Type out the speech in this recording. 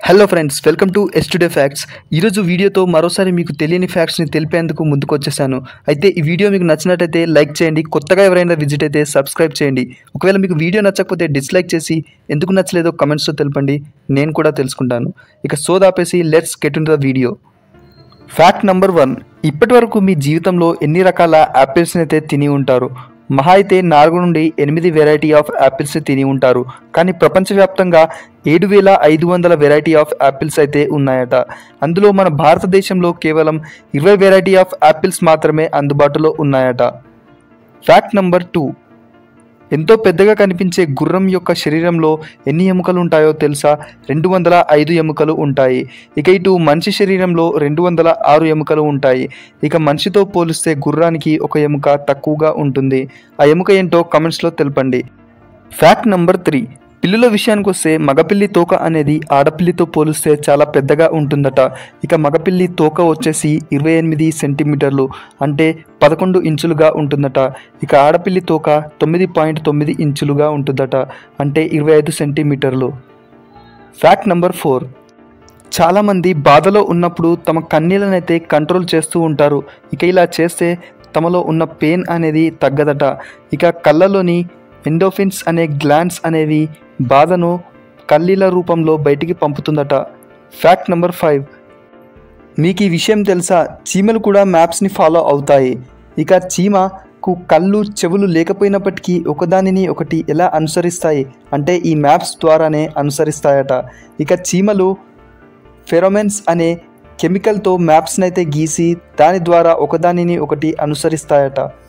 hello friends welcome to ఎస్టుడే facts ఈరోజు వీడియోతో మరోసారి మీకు తెలియని ఫ్యాక్ట్స్ని తెలిపేందుకు ముందుకు వచ్చేసాను అయితే ఈ వీడియో మీకు నచ్చినట్టయితే లైక్ చేయండి కొత్తగా ఎవరైనా విజిట్ అయితే సబ్స్క్రైబ్ చేయండి ఒకవేళ మీకు వీడియో నచ్చకపోతే డిస్లైక్ చేసి ఎందుకు నచ్చలేదో కమెంట్స్తో తెలపండి నేను కూడా తెలుసుకుంటాను ఇక సోదాపేసి let's get in the video fact number one ఇప్పటి వరకు మీ జీవితంలో ఎన్ని రకాల యాపిల్స్ని అయితే తిని ఉంటారు మహా అయితే నాలుగు నుండి ఎనిమిది వెరైటీ ఆఫ్ యాపిల్స్ తిని ఉంటారు కానీ ప్రపంచవ్యాప్తంగా ఏడు వేల ఐదు వందల వెరైటీ ఆఫ్ యాపిల్స్ అయితే ఉన్నాయట అందులో మన భారతదేశంలో కేవలం ఇరవై వెరైటీ ఆఫ్ యాపిల్స్ మాత్రమే అందుబాటులో ఉన్నాయట ఫ్యాక్ట్ నంబర్ టూ ఎంతో పెద్దగా కనిపించే గుర్రం యొక్క శరీరంలో ఎన్ని ఎముకలు ఉంటాయో తెలుసా రెండు వందల ఐదు ఎముకలు ఉంటాయి ఇక ఇటు మనిషి శరీరంలో రెండు వందల ఆరు ఎముకలు ఉంటాయి ఇక మనిషితో పోలిస్తే గుర్రానికి ఒక ఎముక తక్కువగా ఉంటుంది ఆ ఎముక ఏంటో కమెంట్స్లో తెలపండి ఫ్యాక్ట్ నంబర్ త్రీ పిల్లుల విషయానికి వస్తే మగపిల్లి తోక అనేది ఆడపిల్లితో పోలిస్తే చాలా పెద్దగా ఉంటుందట ఇక మగపిల్లి తోక వచ్చేసి ఇరవై ఎనిమిది సెంటీమీటర్లు అంటే పదకొండు ఇంచులుగా ఉంటుందట ఇక ఆడపిల్లి తోక తొమ్మిది పాయింట్ తొమ్మిది ఇంచులుగా ఉంటుందట అంటే ఇరవై ఐదు సెంటీమీటర్లు ఫ్యాక్ట్ నంబర్ ఫోర్ చాలామంది బాధలో ఉన్నప్పుడు తమ కన్నీళ్ళనైతే కంట్రోల్ చేస్తూ ఉంటారు ఇక ఇలా చేస్తే తమలో ఉన్న పెయిన్ అనేది తగ్గదట ఇక కళ్ళలోని ఎండోఫిన్స్ అనే గ్లాండ్స్ అనేవి బాధను కన్నీళ్ళ రూపంలో బయటికి పంపుతుందట ఫ్యాక్ట్ నెంబర్ ఫైవ్ మీకు ఈ విషయం తెలుసా చీమలు కూడా మ్యాప్స్ని ఫాలో అవుతాయి ఇక చీమకు కళ్ళు చెవులు లేకపోయినప్పటికీ ఒకదానిని ఒకటి ఎలా అనుసరిస్తాయి అంటే ఈ మ్యాప్స్ ద్వారానే అనుసరిస్తాయట ఇక చీమలు ఫెరోమెన్స్ అనే కెమికల్తో మ్యాప్స్ని అయితే గీసి దాని ద్వారా ఒకదానిని ఒకటి అనుసరిస్తాయట